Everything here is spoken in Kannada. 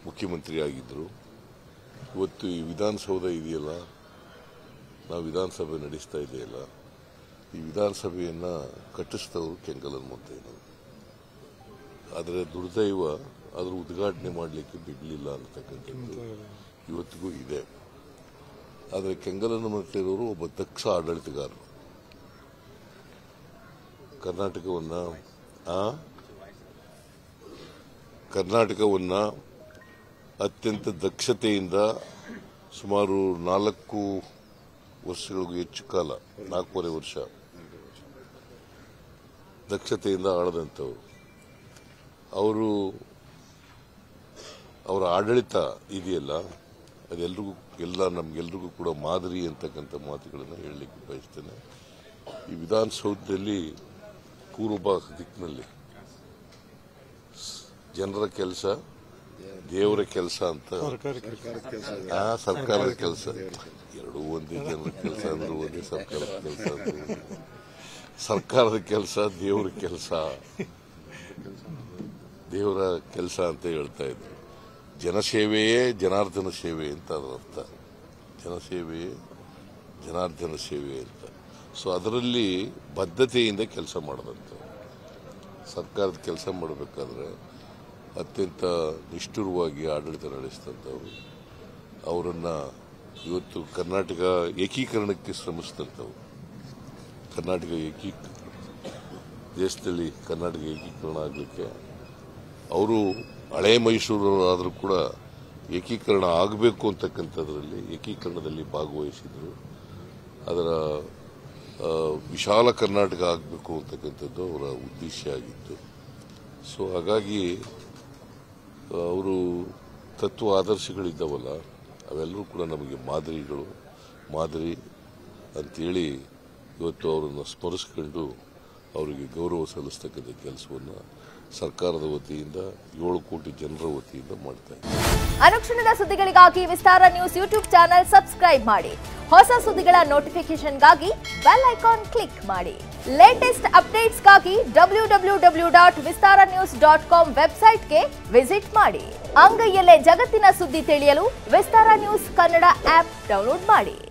ಮುಖ್ಯಮಂತ್ರಿ ಆಗಿದ್ದರು ಇವತ್ತು ಈ ವಿಧಾನಸೌಧ ಇದೆಯಲ್ಲ ನಾವು ವಿಧಾನಸಭೆ ನಡೆಸ್ತಾ ಇದೆಯಲ್ಲ ಈ ವಿಧಾನಸಭೆಯನ್ನ ಕಟ್ಟಿಸಿದವರು ಕೆಂಗಲ್ ಹನುಮಂತಯ್ಯನವರು ಆದರೆ ದುರ್ದೈವ ಅದರ ಉದ್ಘಾಟನೆ ಮಾಡಲಿಕ್ಕೆ ಬಿಡಲಿಲ್ಲ ಅಂತಕ್ಕಂಥದ್ದು ಇವತ್ತಿಗೂ ಇದೆ ಆದರೆ ಕೆಂಗಲ್ ಹನುಮಂತಯ್ಯನವರು ಒಬ್ಬ ದಕ್ಷ ಆಡಳಿತಗಾರರು ಕರ್ನಾಟಕವನ್ನ ಆ ಕರ್ನಾಟಕವನ್ನ ಅತ್ಯಂತ ದಕ್ಷತೆಯಿಂದ ಸುಮಾರು ನಾಲ್ಕು ವರ್ಷಗಳಿಗೂ ಹೆಚ್ಚು ಕಾಲ ನಾಲ್ಕೂವರೆ ವರ್ಷ ದಕ್ಷತೆಯಿಂದ ಆಳದಂಥವ್ರು ಅವರು ಅವರ ಆಡಳಿತ ಇದೆಯಲ್ಲ ಅದೆಲ್ರಿಗೂ ಎಲ್ಲ ನಮ್ಗೆಲ್ರಿಗೂ ಕೂಡ ಮಾದರಿ ಅಂತಕ್ಕಂಥ ಮಾತುಗಳನ್ನು ಹೇಳಲಿಕ್ಕೆ ಬಯಸ್ತೇನೆ ಈ ವಿಧಾನಸೌಧದಲ್ಲಿ ಪೂರ್ವ ದಿಕ್ಕಿನಲ್ಲಿ ಜನರ ಕೆಲಸ ದೇವರ ಕೆಲಸ ಅಂತ ಆ ಸರ್ಕಾರದ ಕೆಲಸ ಎರಡೂ ಒಂದೇ ಜನರ ಕೆಲಸ ಅಂದ್ರೆ ಒಂದೇ ಸರ್ಕಾರದ ಕೆಲಸ ಅಂದ್ರೆ ಒಂದೇ. ಸರ್ಕಾರದ ಕೆಲಸ ದೇವರ ಕೆಲಸ ದೇವರ ಕೆಲಸ ಅಂತ ಹೇಳ್ತಾ ಇದ್ರು ಜನಸೇವೆಯೇ ಜನಾರ್ದನ ಸೇವೆ ಅಂತ ಅದರ ಅರ್ಥ ಜನಸೇವೆಯೇ ಜನಾರ್ದನ ಸೇವೆ ಅಂತ ಸೊ ಅದರಲ್ಲಿ ಬದ್ಧತೆಯಿಂದ ಕೆಲಸ ಮಾಡದಂತ ಸರ್ಕಾರದ ಕೆಲಸ ಮಾಡಬೇಕಾದ್ರೆ ಅತ್ಯಂತ ನಿಷ್ಠುರವಾಗಿ ಆಡಳಿತ ನಡೆಸಿದಂಥವ್ರು ಅವರನ್ನ ಇವತ್ತು ಕರ್ನಾಟಕ ಏಕೀಕರಣಕ್ಕೆ ಶ್ರಮಿಸಿದಂಥವ್ರು ಕರ್ನಾಟಕ ಏಕೀಕರಣ ದೇಶದಲ್ಲಿ ಕರ್ನಾಟಕ ಏಕೀಕರಣ ಆಗಲಿಕ್ಕೆ ಅವರು ಹಳೆ ಮೈಸೂರು ಆದರೂ ಕೂಡ ಏಕೀಕರಣ ಆಗಬೇಕು ಅಂತಕ್ಕಂಥದ್ರಲ್ಲಿ ಏಕೀಕರಣದಲ್ಲಿ ಭಾಗವಹಿಸಿದರು ಅದರ ಆ, ವಿಶಾಲ ಕರ್ನಾಟಕ ಆಗಬೇಕು ಅಂತಕ್ಕಂಥದ್ದು ಅವರ ಉದ್ದೇಶ ಆಗಿತ್ತು ಸೊ ಹಾಗಾಗಿ ಅವರು ತತ್ವ ಆದರ್ಶಗಳಿದ್ದಾವಲ್ಲ ಅವೆಲ್ಲರೂ ಕೂಡ ನಮಗೆ ಮಾದರಿಗಳು ಮಾದರಿ ಅಂತೇಳಿ ಇವತ್ತು ಅವರನ್ನು ಸ್ಮರಿಸ್ಕೊಂಡು ಅವರಿಗೆ ಗೌರವ ಸಲ್ಲಿಸ್ತಕ್ಕಂಥ ಕೆಲಸವನ್ನು ಸರ್ಕಾರದ ವತಿಯಿಂದ ಏಳು ಕೋಟಿ ಜನರ ವತಿಯಿಂದ ಮಾಡ್ತಾ ಇದ್ದಾರೆ ಅನುಕ್ಷಣದ ಸುದ್ದಿಗಳಿಗಾಗಿ Vistara news YouTube channel subscribe ಮಾಡಿ ಹೊಸ ಸುದ್ದಿಗಳ ನೋಟಿಫಿಕೇಶನ್ಗಾಗಿ ಬೆಲ್ ಐಕಾನ್ ಕ್ಲಿಕ್ ಮಾಡಿ ಲೇಟೆಸ್ಟ್ ಅಪ್ಡೇಟ್ಸ್ಗಾಗಿ W W W dot Vistara news dot com ವೆಬ್ಸೈಟ್ಗೆ ವಿಸಿಟ್ ಮಾಡಿ ಅಂಗೈಯಲ್ಲೇ ಜಗತ್ತಿನ ಸುದ್ದಿ ತಿಳಿಯಲು Vistara news Kannada app download ಮಾಡಿ